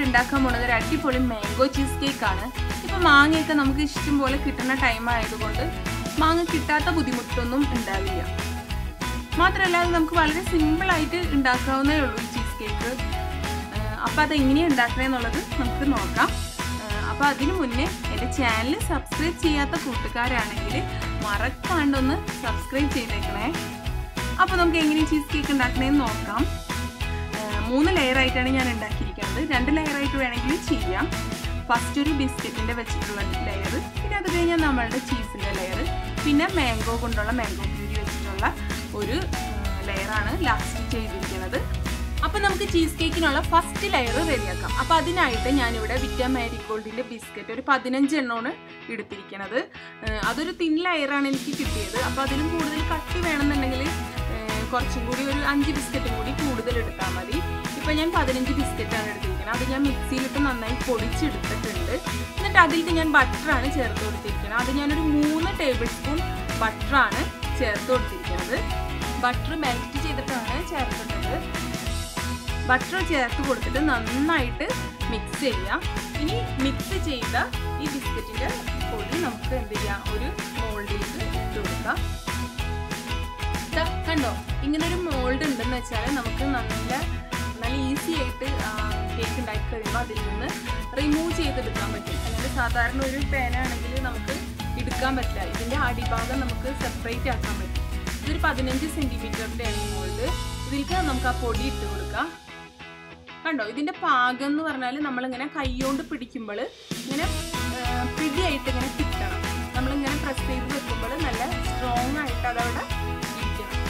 ഉണ്ടാക്കാൻ പോണത് ഒരു അടിപൊളി മാംഗോ ചീസ് കേക്ക് ആണ് ഇപ്പൊ മാങ്ങയൊക്കെ നമുക്ക് ഇഷ്ടം പോലെ കിട്ടുന്ന ടൈം ആയതുകൊണ്ട് മാങ്ങ കിട്ടാത്ത ബുദ്ധിമുട്ടൊന്നും ഉണ്ടാവില്ല മാത്രമല്ല അത് നമുക്ക് വളരെ സിമ്പിൾ ആയിട്ട് ഉണ്ടാക്കാവുന്നേ ഉള്ളൂ ഈ ചീസ് കേക്ക് അപ്പോൾ അത് എങ്ങനെയാണ് ഉണ്ടാക്കണമെന്നുള്ളത് നമുക്ക് നോക്കാം അപ്പോൾ അതിനു മുന്നേ എൻ്റെ ചാനൽ സബ്സ്ക്രൈബ് ചെയ്യാത്ത കൂട്ടുകാരാണെങ്കിൽ മറക്കാണ്ടൊന്ന് സബ്സ്ക്രൈബ് ചെയ്തേക്കണേ അപ്പോൾ നമുക്ക് എങ്ങനെ ചീസ് കേക്ക് ഉണ്ടാക്കണേന്ന് നോക്കാം ആ, മൂന്ന് ലെയർ ആയിട്ടാണ് ഞാൻ ഉണ്ടാക്കിയിരിക്കുന്നത് രണ്ട് ലെയർ ആയിട്ട് വേണമെങ്കിൽ ചെയ്യാം ഫസ്റ്റ് ഒരു ബിസ്ക്കറ്റിൻ്റെ വെച്ചിട്ടുള്ള ലെയർ പിന്നെ അത് കഴിഞ്ഞാൽ നമ്മളുടെ ചീസിൻ്റെ ലെയർ പിന്നെ മാംഗോ കൊണ്ടുള്ള മാംഗോ പ്യൂരി വെച്ചിട്ടുള്ള ഒരു ലെയറാണ് ലാസ്റ്റ് ചെയ്തിരിക്കുന്നത് അപ്പോൾ നമുക്ക് ചീസ് കേക്കിനുള്ള ഫസ്റ്റ് ലെയർ റെഡിയാക്കാം അപ്പോൾ അതിനായിട്ട് ഞാനിവിടെ വിറ്റ മാരിഗോൾഡിൻ്റെ ബിസ്ക്കറ്റ് ഒരു പതിനഞ്ച് എണ്ണമാണ് എടുത്തിരിക്കുന്നത് ഏഹ് അതൊരു തിൻ ലെയറാണ് എനിക്ക് കിട്ടിയത് അപ്പോൾ അതിലും കൂടുതൽ കട്ടി വേണമെന്നുണ്ടെങ്കിൽ ഏഹ് കുറച്ചും കൂടി ഒരു അഞ്ച് ബിസ്ക്കറ്റും കൂടി കൂടുതൽ എടുത്താൽ മതി ഇപ്പോൾ ഞാൻ പതിനഞ്ച് ബിസ്ക്കറ്റാണ് എടുത്തിരിക്കുന്നത് അത് ഞാൻ മിക്സിയിലിട്ട് നന്നായി പൊടിച്ചെടുത്തിട്ടുണ്ട് എന്നിട്ട് അതിലേക്ക് ഞാൻ ബട്ടറാണ് ചേർത്ത് കൊടുത്തിരിക്കുന്നത് അത് ഞാനൊരു മൂന്ന് ടേബിൾ സ്പൂൺ ബട്ടറാണ് ചേർത്ത് കൊടുത്തിരിക്കുന്നത് ബട്ടർ മെൽറ്റ് ചെയ്തിട്ടാണ് ചേർക്കുന്നത് ബട്ടർ ചേർത്ത് കൊടുത്തിട്ട് നന്നായിട്ട് മിക്സ് ചെയ്യാം ഇനി മിക്സ് ചെയ്ത ഈ ബിസ്ക്കറ്റിൻ്റെ പൊടി നമുക്ക് എന്ത് ചെയ്യാം ഒരു മോൾഡിലേക്ക് ഇട്ട് കൊടുക്കാം ദാ കണ്ടോ ഇങ്ങനെ ഒരു മോൾഡ് ഉണ്ടെന്ന് വെച്ചാൽ നമുക്ക് നല്ല നല്ല ഈസി ആയിട്ട് കേക്ക് ഉണ്ടാക്കി കഴിയുമ്പോൾ അതിൽ നിന്ന് റിമൂവ് ചെയ്തെടുക്കാൻ പറ്റും അല്ലെങ്കിൽ സാധാരണ ഒരു പേനാണെങ്കിൽ നമുക്ക് എടുക്കാൻ പറ്റില്ല ഇതിൻ്റെ അടിഭാഗം നമുക്ക് സെപ്പറേറ്റ് ആക്കാൻ പറ്റും ഇതൊരു പതിനഞ്ച് സെൻറ്റിമീറ്ററിൻ്റെ ആണ് ഈ മോൾഡ് ഇതിലേക്ക് നമുക്ക് ആ പൊടി ഇട്ട് കൊടുക്കാം കണ്ടോ ഇതിന്റെ പാകം എന്ന് പറഞ്ഞാൽ നമ്മളിങ്ങനെ കൈകൊണ്ട് പിടിക്കുമ്പോൾ ഇങ്ങനെ പിടിയായിട്ട് ഇങ്ങനെ കിട്ടണം നമ്മളിങ്ങനെ പ്രസ് ചെയ്ത് വെക്കുമ്പോൾ നല്ല സ്ട്രോങ് ആയിട്ട് അതവിടെ ഇരിക്കണം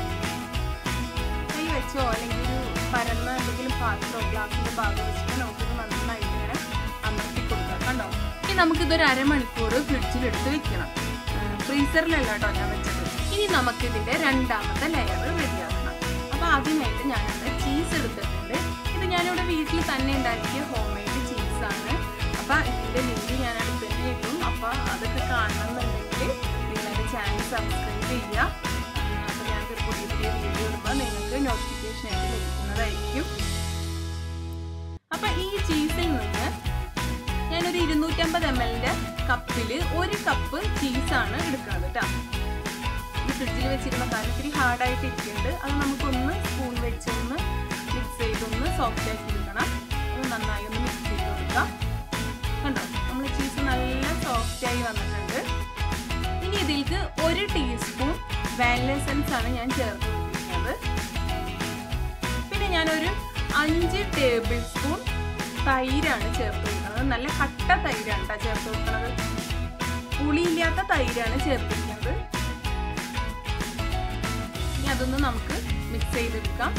കൈ വെച്ചോ അല്ലെങ്കിൽ ഒരു പരന്ന എന്തെങ്കിലും പാത്രമോ ഗ്ലാസിന്റെ ഭാഗം വെച്ചിട്ട് നമുക്കിത് നന്നായിട്ട് ഇങ്ങനെ അമർത്തി കൊടുക്കാം കണ്ടോ ഇനി നമുക്കിതൊരു അരമണിക്കൂർ ഫ്രിഡ്ജിൽ എടുത്ത് വെക്കണം ഫ്രീസറിലല്ല കേട്ടോ ഞാൻ വെച്ചത് ഇനി നമുക്കിതിന്റെ രണ്ടാമത്തെ ലെയർ റെഡിയാക്കണം അപ്പോൾ അതിനായിട്ട് ഞാനത് ചീസ് എടുത്തിട്ടുണ്ട് ഇത് ഞാനിവിടെ വീട്ടിൽ തന്നെ ഉണ്ടാക്കിയ ഹോം മെയ്ഡ് ചീസാണ് അപ്പോൾ ഇതിൻ്റെ ലിങ്ക് ഞാൻ അടുത്ത് തന്നെ ഇടും അപ്പോൾ അതൊക്കെ കാണണമെന്നുണ്ടെങ്കിൽ നിങ്ങളുടെ ചാനൽ സബ്സ്ക്രൈബ് ചെയ്യുക അപ്പോൾ ഞങ്ങൾക്ക് പുതിയ പുതിയ വീഡിയോ ഇടുമ്പോൾ നിങ്ങൾക്ക് നോട്ടിഫിക്കേഷൻ ആയിട്ട് ലഭിക്കുന്നതായിരിക്കും അപ്പോൾ ഈ ചീസിൽ നിന്ന് ഞാനൊരു ഇരുന്നൂറ്റമ്പത് എം എല്ലിൻ്റെ കപ്പിൽ ഒരു കപ്പ് ചീസാണ് എടുക്കുന്നത് കേട്ടോ ഈ ഫ്രിഡ്ജിൽ വെച്ചിരുന്ന കാലം ഇത്തിരി ഹാർഡായിട്ട് ഇരിക്കുന്നുണ്ട് അത് നമുക്കൊന്ന് സ്പൂൺ വെച്ചൊന്ന് മിക്സ് ചെയ്തൊന്ന് സോഫ്റ്റ് ആക്കി എടുക്കണം അത് നന്നായി ഒന്ന് മിക്സ് ചെയ്ത് കൊടുക്കാം കണ്ടോ നമ്മൾ ചീസ് നല്ല സോഫ്റ്റ് ആയി വന്നിട്ടുണ്ട് ഇനി ഇതിലേക്ക് ഒരു ടീസ്പൂൺ വാനില എസൻസ് ആണ് ഞാൻ ചേർത്ത് കൊടുത്തിരിക്കുന്നത് പിന്നെ ഞാനൊരു അഞ്ച് ടേബിൾ സ്പൂൺ തൈരാണ് ചേർത്ത് കൊടുക്കുന്നത് നല്ല കട്ട തൈരാണ് കേട്ടോ ചേർത്ത് കൊടുക്കുന്നത് പുളിയില്ലാത്ത തൈരാണ് ചേർത്തിരിക്കുന്നത് ഇനി അതൊന്ന് നമുക്ക് മിക്സ് ചെയ്തെടുക്കാം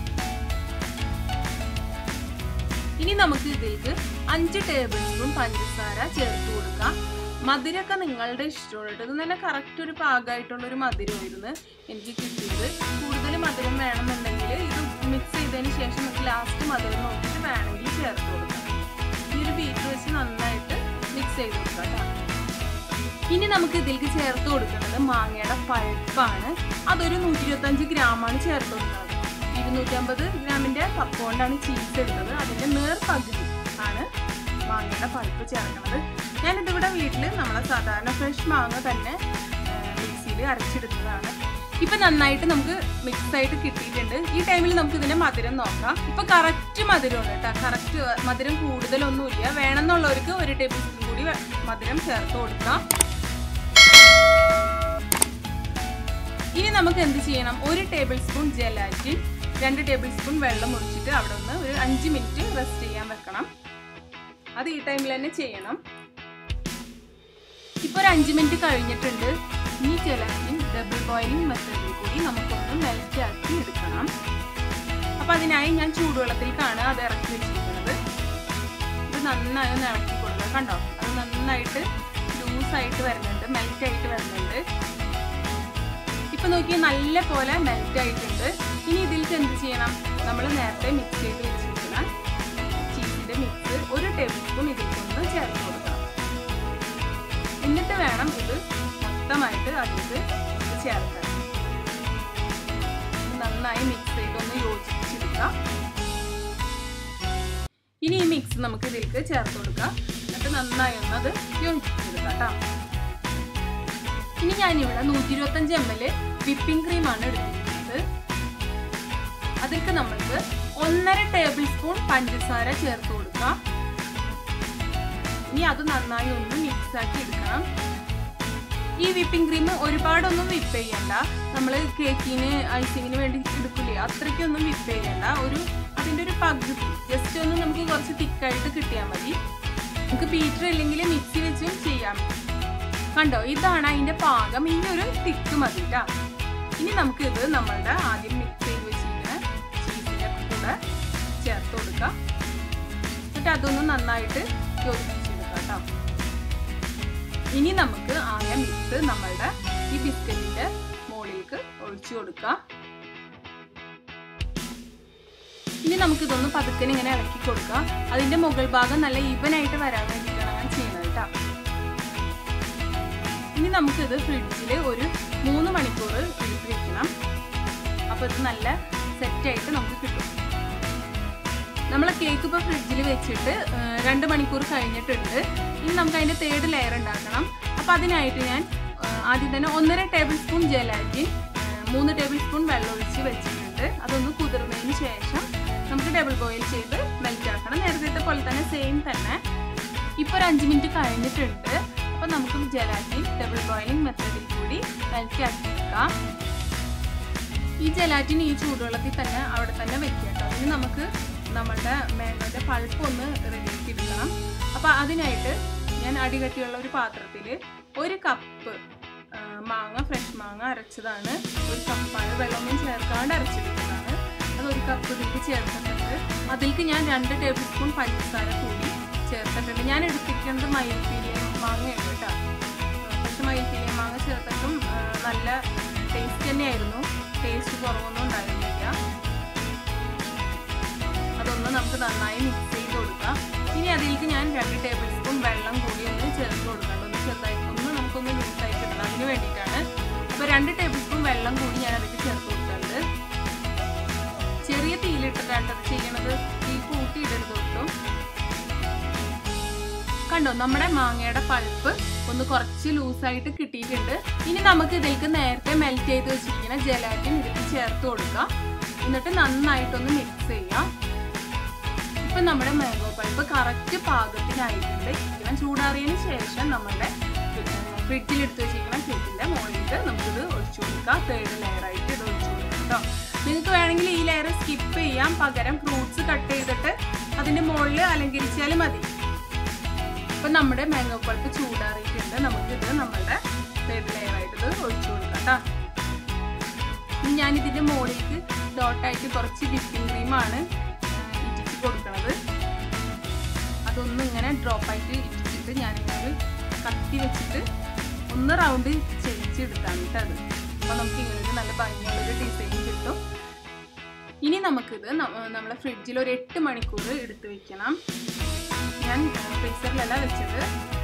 ഇനി നമുക്ക് ഇതിലേക്ക് അഞ്ച് ടേബിൾ സ്പൂൺ പഞ്ചസാര ചേർത്ത് കൊടുക്കാം മധുരമൊക്കെ നിങ്ങളുടെ ഇഷ്ടമാണ് കേട്ടോ ഇത് നല്ല കറക്റ്റ് ഒരു പാകമായിട്ടുള്ള ഒരു മധുരമായിരുന്നു എനിക്ക് കിട്ടിയത് കൂടുതൽ മധുരം വേണമെന്നുണ്ടെങ്കിൽ ഇത് മിക്സ് ചെയ്തതിന് ശേഷം നമുക്ക് ലാസ്റ്റ് മധുരം നോക്കിയിട്ട് വേണമെങ്കിൽ ചേർത്ത് കൊടുക്കാം ഈ ഒരു ബീറ്റർ വെച്ച് നന്നായിട്ട് മിക്സ് ചെയ്ത് കൊടുക്കാം കേട്ടോ ഇനി നമുക്ക് ഇതിലേക്ക് ചേർത്ത് കൊടുക്കുന്നത് മാങ്ങയുടെ പഴുപ്പാണ് അതൊരു നൂറ്റി ഇരുപത്തഞ്ച് ഗ്രാമാണ് ചേർത്ത് കൊടുക്കുന്നത് ഇരുന്നൂറ്റമ്പത് ഗ്രാമിൻ്റെ കപ്പ് കൊണ്ടാണ് ചീസ് എടുത്തത് അതിൻ്റെ നേർ പകുതി ആണ് മാങ്ങയുടെ പഴുപ്പ് ചേർക്കുന്നത് ഞാനിതിവിടെ വീട്ടിൽ നമ്മളെ സാധാരണ ഫ്രഷ് മാങ്ങ തന്നെ മിക്സിയിൽ അരച്ചെടുത്തതാണ് ഇപ്പം നന്നായിട്ട് നമുക്ക് മിക്സ് ആയിട്ട് കിട്ടിയിട്ടുണ്ട് ഈ ടൈമിൽ നമുക്ക് ഇതിൻ്റെ മധുരം നോക്കാം ഇപ്പം കറക്റ്റ് മധുരമാണ് കേട്ടോ കറക്റ്റ് മധുരം കൂടുതലൊന്നുമില്ല വേണമെന്നുള്ളവർക്ക് ഒരു ടേബിൾ സ്പൂൺ കൂടി മധുരം ചേർത്ത് കൊടുക്കാം ഇനി നമുക്ക് എന്ത് ചെയ്യണം ഒരു ടേബിൾ സ്പൂൺ ജലാറ്റിൻ രണ്ട് ടേബിൾ സ്പൂൺ വെള്ളം ഒഴിച്ചിട്ട് അവിടെ ഒന്ന് ഒരു അഞ്ച് മിനിറ്റ് റെസ്റ്റ് ചെയ്യാൻ വെക്കണം അത് ഈ ടൈമിൽ തന്നെ ചെയ്യണം ഇപ്പോൾ ഒരു അഞ്ച് മിനിറ്റ് കഴിഞ്ഞിട്ടുണ്ട് ഈ ജലാറ്റിൻ ഡബിൾ ബോയിലിംഗ് മെത്തേഡിൽ കൂടി നമുക്കൊന്ന് മെൽറ്റ് ആക്കി എടുക്കണം അപ്പോൾ അതിനായി ഞാൻ ചൂടുവെള്ളത്തിലേക്കാണ് അത് ഇറക്കി വെച്ചിരിക്കുന്നത് ഇത് നന്നായി ഒന്ന് ഇളക്കി കൊടുക്കുക കണ്ടോ അത് നന്നായിട്ട് ലൂസായിട്ട് വരുന്നുണ്ട് മെൽറ്റ് ആയിട്ട് വരുന്നുണ്ട് ഇപ്പൊ നോക്കി നല്ല പോലെ മെൽറ്റ് ആയിട്ടുണ്ട് ഇനി ഇതിലേക്ക് എന്ത് ചെയ്യണം നമ്മൾ നേരത്തെ മിക്സ് ചെയ്ത് വെച്ചിരിക്കുന്ന ചീസിന്റെ മിക്സ് ഒരു ടേബിൾ സ്പൂൺ ഇതിലേക്കൊന്ന് ചേർത്ത് കൊടുക്കണം എന്നിട്ട് വേണം ഇത് മൊത്തമായിട്ട് അതിലേക്ക് ഇത് ചേർക്കാൻ നന്നായി മിക്സ് ചെയ്തൊന്ന് യോജിപ്പിച്ചെടുക്കാം ഇനി ഈ മിക്സ് നമുക്ക് ഇതിലേക്ക് ചേർത്ത് കൊടുക്കാം എന്നിട്ട് നന്നായി ഒന്ന് അത് യോജിപ്പിച്ചെടുക്കാം കേട്ടോ ഇനി ഞാനിവിടെ നൂറ്റി ഇരുപത്തഞ്ച് എം എൽ വിപ്പിംഗ് ക്രീമാണ് എടുത്തിരിക്കുന്നത് അതിലേക്ക് നമ്മൾക്ക് ഒന്നര ടേബിൾ സ്പൂൺ പഞ്ചസാര ചേർത്ത് കൊടുക്കാം ഇനി അത് നന്നായി ഒന്ന് മിക്സ് ആക്കി എടുക്കണം ഈ വിപ്പിംഗ് ക്രീം ഒരുപാടൊന്നും വിപ്പ് ചെയ്യണ്ട നമ്മൾ കേക്കിന് ഐസിങ്ങിന് വേണ്ടി എടുക്കില്ലേ അത്രയ്ക്കൊന്നും വിപ്പ് ചെയ്യണ്ട ഒരു അതിൻ്റെ ഒരു പകുതി ജസ്റ്റ് ഒന്ന് നമുക്ക് കുറച്ച് തിക്കായിട്ട് കിട്ടിയാൽ മതി നമുക്ക് ബീറ്റർ ഇല്ലെങ്കിൽ മിക്സി വെച്ചും ചെയ്യാം കണ്ടോ ഇതാണ് അതിൻ്റെ പാകം ഈ ഒരു തിക്ക് മതി കേട്ടോ ഇനി നമുക്ക് ഇത് നമ്മളുടെ ആദ്യം മിക്സ് ചെയ്ത് വെച്ചിരിക്കുന്ന ചീസിൻ്റെ കൂടെ ചേർത്ത് കൊടുക്കാം എന്നിട്ട് അതൊന്ന് നന്നായിട്ട് യോജിപ്പിച്ചെടുക്കാം കേട്ടോ ഇനി നമുക്ക് ആയ മിക്സ് നമ്മളുടെ ഈ ബിസ്ക്കറ്റിന്റെ മുകളിലേക്ക് ഒഴിച്ചു കൊടുക്കാം ഇനി നമുക്ക് ഇതൊന്ന് പതുക്കനെ ഇങ്ങനെ ഇളക്കി കൊടുക്കാം അതിന്റെ മുകൾ ഭാഗം നല്ല ഈവൻ ആയിട്ട് വരാൻ വേണ്ടിയിട്ടാണ് ഞാൻ ചെയ്യുന്നത് കേട്ടോ ഇനി നമുക്കിത് ഫ്രിഡ്ജിൽ ഒരു മൂന്ന് മണിക്കൂർ എടുത്ത് വെക്കണം അപ്പോൾ ഇത് നല്ല സെറ്റായിട്ട് നമുക്ക് കിട്ടും നമ്മൾ കേക്ക് ഇപ്പോൾ ഫ്രിഡ്ജിൽ വെച്ചിട്ട് രണ്ട് മണിക്കൂർ കഴിഞ്ഞിട്ടുണ്ട് ഇനി നമുക്ക് അതിൻ്റെ തേർഡ് ലെയർ ഉണ്ടാക്കണം അപ്പോൾ അതിനായിട്ട് ഞാൻ ആദ്യം തന്നെ ഒന്നര ടേബിൾ സ്പൂൺ ജലാറ്റിൻ മൂന്ന് ടേബിൾ സ്പൂൺ വെള്ളം ഒഴിച്ച് വെച്ചിട്ടുണ്ട് അതൊന്ന് കുതിർന്നതിന് ശേഷം നമുക്ക് ഡബിൾ ബോയിൽ ചെയ്ത് മെൽറ്റ് ആക്കണം നേരത്തെ പോലെ തന്നെ സെയിം തന്നെ ഇപ്പോൾ ഒരു അഞ്ച് മിനിറ്റ് കഴിഞ്ഞിട്ടുണ്ട് അപ്പോൾ നമുക്ക് ജലാറ്റിൻ ഡബിൾ ബോയിലിംഗ് മെത്തഡിൽ കൂടി മെൽറ്റ് ആക്കി എടുക്കാം ഈ ജലാറ്റിൻ ഈ ചൂടുവെള്ളത്തിൽ തന്നെ അവിടെ തന്നെ വെക്കുക കേട്ടോ ഇനി നമുക്ക് നമ്മളുടെ മാംഗോൻ്റെ പൾപ്പ് ഒന്ന് റെഡിയാക്കി എടുക്കണം അപ്പോൾ അതിനായിട്ട് ഞാൻ അടികട്ടിയുള്ള ഒരു പാത്രത്തിൽ ഒരു കപ്പ് മാങ്ങ ഫ്രഷ് മാങ്ങ അരച്ചതാണ് ഒരു കപ്പാണ് വെള്ളമൊന്നും ചേർക്കാണ്ട് അരച്ചെടുത്തതാണ് അത് ഒരു കപ്പ് ഇതിലേക്ക് ചേർത്തിട്ടുണ്ട് അതിലേക്ക് ഞാൻ രണ്ട് ടേബിൾ സ്പൂൺ പഞ്ചസാര കൂടി ചേർത്തിട്ടുണ്ട് ഞാൻ എടുത്തിരിക്കുന്നത് മയിൽപ്പീലിയ മാങ്ങയാണ് കേട്ടോ പക്ഷെ മയിൽപ്പീലിയ മാങ്ങ ചേർത്തിട്ടും നല്ല ടേസ്റ്റ് തന്നെയായിരുന്നു ടേസ്റ്റ് കുറവൊന്നും ഉണ്ടായിരുന്നില്ല അതൊന്ന് നമുക്ക് നന്നായി മിക്സ് ചെയ്ത് കൊടുക്കാം ഇനി അതിലേക്ക് ഞാൻ രണ്ട് ടേബിൾ സ്പൂൺ വെള്ളം കൂടി ഒന്ന് ചേർത്ത് കൊടുക്കണം ഒന്ന് ചെറുതായിട്ട് ഒന്ന് നമുക്കൊന്ന് ലൂസായി കിട്ടണം അതിന് വേണ്ടിയിട്ടാണ് അപ്പോൾ രണ്ട് ടേബിൾ സ്പൂൺ വെള്ളം കൂടി ഞാൻ അതിലേക്ക് ചേർത്ത് കൊടുക്കുന്നുണ്ട് ചെറിയ തീയിലിട്ടിട്ടാണ് അത് ചെയ്യണത് തീ കൂട്ടിയിടരുത് ഒട്ടും കണ്ടോ നമ്മുടെ മാങ്ങയുടെ പൾപ്പ് ഒന്ന് കുറച്ച് ലൂസായിട്ട് കിട്ടിയിട്ടുണ്ട് ഇനി നമുക്ക് ഇതിലേക്ക് നേരത്തെ മെൽറ്റ് ചെയ്ത് വെച്ചിരിക്കുന്ന ജലാറ്റിൻ ഇതിലേക്ക് ചേർത്ത് കൊടുക്കാം എന്നിട്ട് നന്നായിട്ടൊന്ന് മിക്സ് ചെയ്യാം ഇപ്പം നമ്മുടെ മാംഗോ പൾപ്പ് കറക്റ്റ് പാകത്തിനായിട്ടുണ്ട് ഇങ്ങനെ ചൂടാറിയതിന് ശേഷം നമ്മുടെ ഫ്രിഡ്ജിൽ എടുത്ത് വെച്ചിരിക്കുന്ന കേക്കിൻ്റെ മുകളിലേക്ക് നമുക്കിത് ഒഴിച്ചു കൊടുക്കാം തേർഡ് ലെയർ ആയിട്ട് ഇത് ഒഴിച്ചു കൊടുക്കാം കേട്ടോ നിങ്ങൾക്ക് വേണമെങ്കിൽ ഈ ലെയർ സ്കിപ്പ് ചെയ്യാം പകരം ഫ്രൂട്ട്സ് കട്ട് ചെയ്തിട്ട് അതിൻ്റെ മുകളിൽ അലങ്കരിച്ചാൽ മതി അപ്പം നമ്മുടെ മാംഗോ പൾപ്പ് ചൂടാറിയിട്ടുണ്ട് നമുക്കിത് നമ്മളുടെ തേർഡ് ലെയർ ആയിട്ട് ഇത് ഒഴിച്ചു കൊടുക്കാം കേട്ടോ ഞാനിതിൻ്റെ മുകളിലേക്ക് ഡോട്ടായിട്ട് കുറച്ച് വിപ്പിംഗ് ക്രീമാണ് ഇറ്റിച്ച് കൊടുക്കുന്നത് അതൊന്നും ഇങ്ങനെ ഡ്രോപ്പായിട്ട് ഇട്ടിട്ട് ഞാനിങ്ങനെ കത്തി വെച്ചിട്ട് ഒന്ന് റൗണ്ട് ചെയ്യിച്ചെടുത്താണ് കേട്ടോ അത് അപ്പോൾ നമുക്ക് ഇങ്ങനെ ഒരു നല്ല ഭംഗിയുള്ളൊരു ഡിസൈൻ കിട്ടും ഇനി നമുക്കിത് നമ്മളെ ഫ്രിഡ്ജിൽ ഒരു എട്ട് മണിക്കൂർ എടുത്ത് വെക്കണം ഞാൻ ഫ്രീസറിലല്ല വെച്ചത്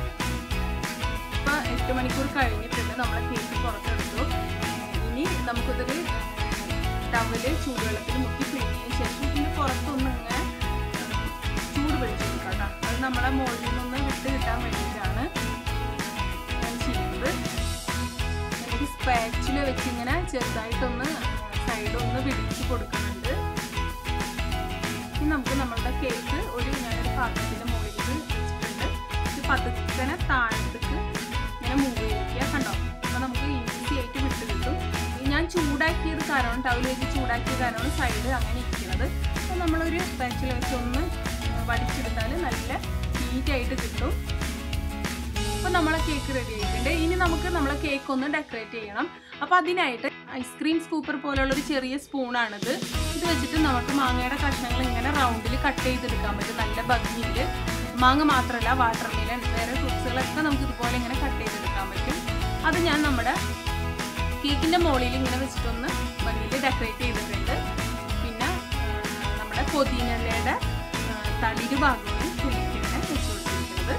ഇപ്പോൾ എട്ട് മണിക്കൂർ കഴിഞ്ഞിട്ടുണ്ട് നമ്മളെ കേക്ക് പുറത്തെടുത്തു ഇനി നമുക്കിതൊരു ടവല് ചൂടുവെള്ളത്തിൽ മുക്കി പിഴിഞ്ഞതിന് ശേഷം ഇതിൻ്റെ പുറത്തൊന്ന് ഇങ്ങനെ ചൂട് പിടിച്ചു കൊടുക്കാം കേട്ടോ അത് നമ്മളെ മുകളിൽ നിന്ന് വിട്ട് കിട്ടാൻ വേണ്ടിയിട്ടാണ് ഞാൻ ചെയ്യുന്നത് എനിക്ക് സ്പാച്ചിൽ വെച്ച് ഇങ്ങനെ ചെറുതായിട്ടൊന്ന് സൈഡൊന്ന് പിടിച്ച് കൊടുക്കുന്നുണ്ട് ഇനി നമുക്ക് നമ്മളുടെ കേക്ക് ഒരു ഞാനൊരു പാത്രത്തിൻ്റെ മുകളിലേക്ക് വെച്ചിട്ടുണ്ട് ഇത് പതുക്കനെ താഴത്തേക്ക് ഇങ്ങനെ മൂവ് ചെയ്യിക്കുക കണ്ടോ അപ്പോൾ നമുക്ക് ഈസി ആയിട്ട് വിട്ട് കിട്ടും ഞാൻ ചൂടാക്കിയത് കാരണം ടൗൽ വെച്ച് ചൂടാക്കിയ കാരണമാണ് സൈഡ് അങ്ങനെ ഇരിക്കുന്നത് അപ്പോൾ നമ്മളൊരു സ്പാച്ചിൽ വെച്ച് ഒന്ന് വടിച്ചെടുത്താൽ നല്ല നീറ്റായിട്ട് കിട്ടും അപ്പോൾ നമ്മളെ കേക്ക് റെഡി ആയിട്ടുണ്ട് ഇനി നമുക്ക് നമ്മളെ കേക്ക് ഒന്ന് ഡെക്കറേറ്റ് ചെയ്യണം അപ്പോൾ അതിനായിട്ട് ഐസ്ക്രീം സ്കൂപ്പർ പോലുള്ള ഒരു ചെറിയ സ്പൂണാണിത് ഇത് വെച്ചിട്ട് നമുക്ക് മാങ്ങയുടെ കഷ്ണങ്ങൾ ഇങ്ങനെ റൗണ്ടിൽ കട്ട് ചെയ്തെടുക്കാൻ പറ്റും നല്ല ഭംഗിയിൽ മാങ്ങ മാത്രമല്ല വാട്ടർ മെലൺ വേറെ ഫ്രൂട്ട്സുകളൊക്കെ നമുക്ക് ഇതുപോലെ ഇങ്ങനെ കട്ട് ചെയ്തെടുക്കാൻ പറ്റും അത് ഞാൻ നമ്മുടെ കേക്കിൻ്റെ മുകളിൽ ഇങ്ങനെ വെച്ചിട്ടൊന്ന് ഭംഗിയിൽ ഡെക്കറേറ്റ് ചെയ്തിട്ടുണ്ട് പിന്നെ നമ്മുടെ പൊതിനലയുടെ തളിര് ഭാഗവും കുലിക്കിങ്ങനെ വെച്ച് കൊടുത്തിരിക്കുന്നത്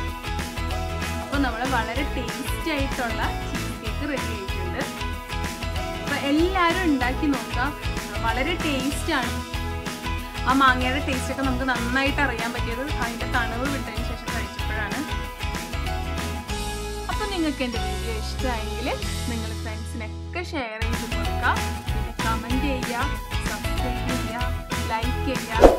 അപ്പോൾ നമ്മൾ വളരെ ടേസ്റ്റി ആയിട്ടുള്ള ചീസ് കേക്ക് റെഡി ആയിട്ടുണ്ട് അപ്പോൾ എല്ലാവരും ഉണ്ടാക്കി നോക്കാം വളരെ ടേസ്റ്റാണ് ആ മാങ്ങയുടെ ടേസ്റ്റ് ഒക്കെ നമുക്ക് നന്നായിട്ട് അറിയാൻ പറ്റിയത് അതിൻ്റെ തണുവ് വിട്ടതിന് ശേഷം കഴിച്ചപ്പോഴാണ് അപ്പോൾ നിങ്ങൾക്ക് എൻ്റെ വീഡിയോ ഇഷ്ടമായെങ്കിൽ നിങ്ങൾ ഫ്രണ്ട്സിനൊക്കെ ഷെയർ ചെയ്ത് കൊടുക്കുക പിന്നെ കമൻറ്റ് ചെയ്യുക സബ്സ്ക്രൈബ് ചെയ്യുക ലൈക്ക് ചെയ്യുക